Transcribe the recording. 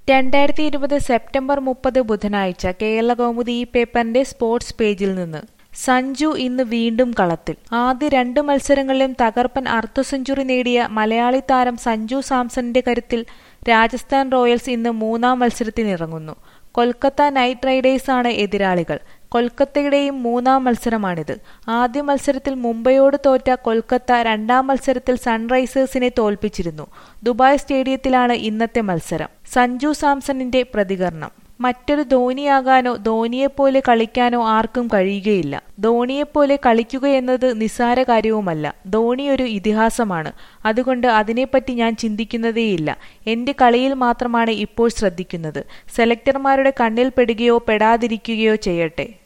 രണ്ടായിരത്തി ഇരുപത് സെപ്റ്റംബർ മുപ്പത് ബുധനാഴ്ച കേരളകൗമുദി ഈ പേപ്പറിന്റെ സ്പോർട്സ് പേജിൽ നിന്ന് സഞ്ജു ഇന്ന് വീണ്ടും കളത്തിൽ ആദ്യ രണ്ട് മത്സരങ്ങളിലും തകർപ്പൻ അർദ്ധ സെഞ്ചുറി നേടിയ മലയാളി താരം സഞ്ജു സാംസണിന്റെ കരുത്തിൽ രാജസ്ഥാൻ റോയൽസ് ഇന്ന് മൂന്നാം മത്സരത്തിനിറങ്ങുന്നു കൊൽക്കത്ത നൈറ്റ് റൈഡേഴ്സാണ് എതിരാളികൾ കൊൽക്കത്തയുടെയും മൂന്നാം മത്സരമാണിത് ആദ്യ മത്സരത്തിൽ മുംബൈയോട് തോറ്റ കൊൽക്കത്ത രണ്ടാം മത്സരത്തിൽ സൺറൈസേഴ്സിനെ തോൽപ്പിച്ചിരുന്നു ദുബായ് സ്റ്റേഡിയത്തിലാണ് ഇന്നത്തെ മത്സരം സഞ്ജു സാംസണിന്റെ പ്രതികരണം മറ്റൊരു ധോണിയാകാനോ ധോണിയെപ്പോലെ കളിക്കാനോ ആർക്കും കഴിയുകയില്ല ധോണിയെപ്പോലെ കളിക്കുകയെന്നത് നിസ്സാര കാര്യവുമല്ല ധോണി ഒരു ഇതിഹാസമാണ് അതുകൊണ്ട് അതിനെപ്പറ്റി ഞാൻ ചിന്തിക്കുന്നതേയില്ല എന്റെ കളിയിൽ മാത്രമാണ് ഇപ്പോൾ ശ്രദ്ധിക്കുന്നത് സെലക്ടർമാരുടെ കണ്ണിൽ പെടുകയോ പെടാതിരിക്കുകയോ ചെയ്യട്ടെ